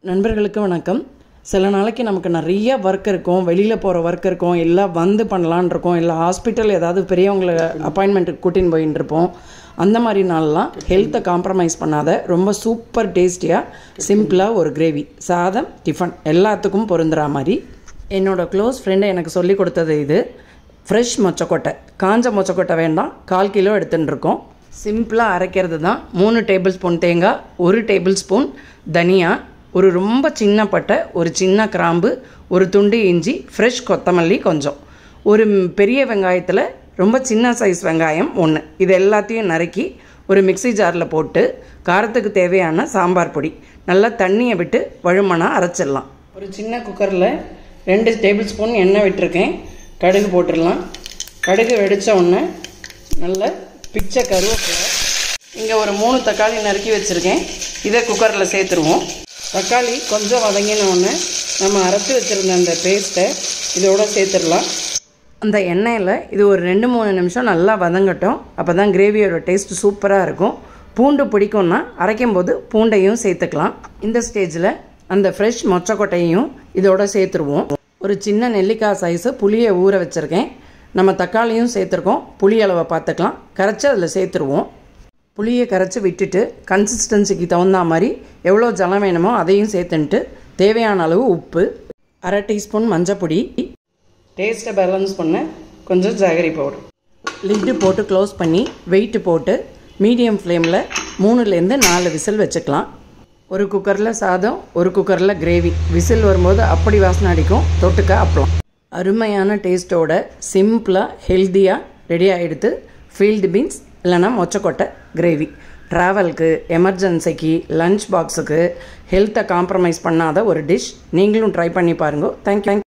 நண்பர்களுக்கு வணக்கம் சில நாளைக்கு நமக்கு நிறைய ஒர்க் இருக்கும் வெளியில் போகிற ஒர்க் இருக்கும் எல்லாம் வந்து பண்ணலான் இருக்கோம் இல்லை ஹாஸ்பிட்டல் ஏதாவது பெரியவங்களை அப்பாயின்மெண்ட்டுக்கு கூட்டின்னு போயின்னு இருப்போம் அந்த மாதிரி நாள்லாம் ஹெல்த்தை காம்ப்ரமைஸ் பண்ணாத ரொம்ப சூப்பர் டேஸ்டியாக சிம்பிளாக ஒரு கிரேவி சாதம் டிஃபன் எல்லாத்துக்கும் பொருந்துற மாதிரி என்னோட க்ளோஸ் ஃப்ரெண்டு எனக்கு சொல்லி கொடுத்தது இது ஃப்ரெஷ் மொச்சக்கொட்டை காஞ்ச மொச்சக்கொட்டை வேண்டாம் கால் கிலோ எடுத்துன்னு இருக்கோம் சிம்பிளாக அரைக்கிறது தான் மூணு டேபிள் ஸ்பூன் தேங்காய் ஒரு டேபிள் ஸ்பூன் தனியா ஒரு ரொம்ப சின்ன பட்டை ஒரு சின்ன கிராம்பு ஒரு துண்டு இஞ்சி ஃப்ரெஷ் கொத்தமல்லி கொஞ்சம் ஒரு ம், பெரிய வெங்காயத்தில் ரொம்ப சின்ன சைஸ் வெங்காயம் ஒன்று இது எல்லாத்தையும் நறுக்கி ஒரு மிக்ஸி ஜாரில் போட்டு காரத்துக்கு தேவையான சாம்பார் பொடி நல்லா தண்ணியை விட்டு வழுமனா அரைச்சிடலாம் ஒரு சின்ன குக்கரில் ரெண்டு டேபிள் ஸ்பூன் எண்ணெய் விட்டுருக்கேன் கடுகு போட்டுடலாம் கடுகு வெடித்த உடனே நல்ல பிச்சை கருவேப்பிலை இங்கே ஒரு மூணு தக்காளி நறுக்கி வச்சுருக்கேன் இதை குக்கரில் சேர்த்துருவோம் தக்காளி கொஞ்சம் வதங்கின உடனே நம்ம அரைச்சி வச்சுருந்த அந்த பேஸ்ட்டை இதோட சேர்த்துடலாம் அந்த எண்ணெயில் இது ஒரு ரெண்டு மூணு நிமிஷம் நல்லா வதங்கட்டும் அப்போ தான் கிரேவியோட டேஸ்ட் சூப்பராக இருக்கும் பூண்டு பிடிக்கும்னா அரைக்கும் போது பூண்டையும் சேர்த்துக்கலாம் இந்த ஸ்டேஜில் அந்த ஃப்ரெஷ் மொச்சக்கொட்டையும் இதோட சேர்த்துருவோம் ஒரு சின்ன நெல்லிக்காய் சைஸு புளியை ஊற வச்சுருக்கேன் நம்ம தக்காளியும் சேர்த்துருக்கோம் புளி அளவை பார்த்துக்கலாம் கரைச்சி அதில் சேர்த்துருவோம் புளியை கரைச்சி விட்டுட்டு கன்சிஸ்டன்சிக்கு தகுந்த மாதிரி எவ்வளோ ஜலம் வேணுமோ அதையும் சேர்த்துன்ட்டு தேவையான அளவு உப்பு அரை டீஸ்பூன் மஞ்சப்பொடி டேஸ்ட்டை பேலன்ஸ் பண்ண கொஞ்சம் ஜாகரி பவுடர் லிட்டு போட்டு க்ளோஸ் பண்ணி வெயிட்டு போட்டு மீடியம் ஃப்ளேமில் மூணுலேருந்து நாலு விசில் வச்சுக்கலாம் ஒரு குக்கரில் சாதம் ஒரு குக்கரில் கிரேவி விசில் வரும்போது அப்படி வாசனை அடிக்கும் தொட்டுக்க அப்பளம் அருமையான டேஸ்ட்டோட சிம்பிளாக ஹெல்த்தியாக ரெடி ஆகிடுது ஃபீல்டு பீன்ஸ் இல்லைன்னா மொச்சக்கொட்டை கிரேவி ட்ராவலுக்கு எமர்ஜென்சிக்கு லஞ்ச் பாக்ஸுக்கு ஹெல்த்தை காம்ப்ரமைஸ் பண்ணாத ஒரு டிஷ் நீங்களும் ட்ரை பண்ணி பாருங்க தேங்க்யூ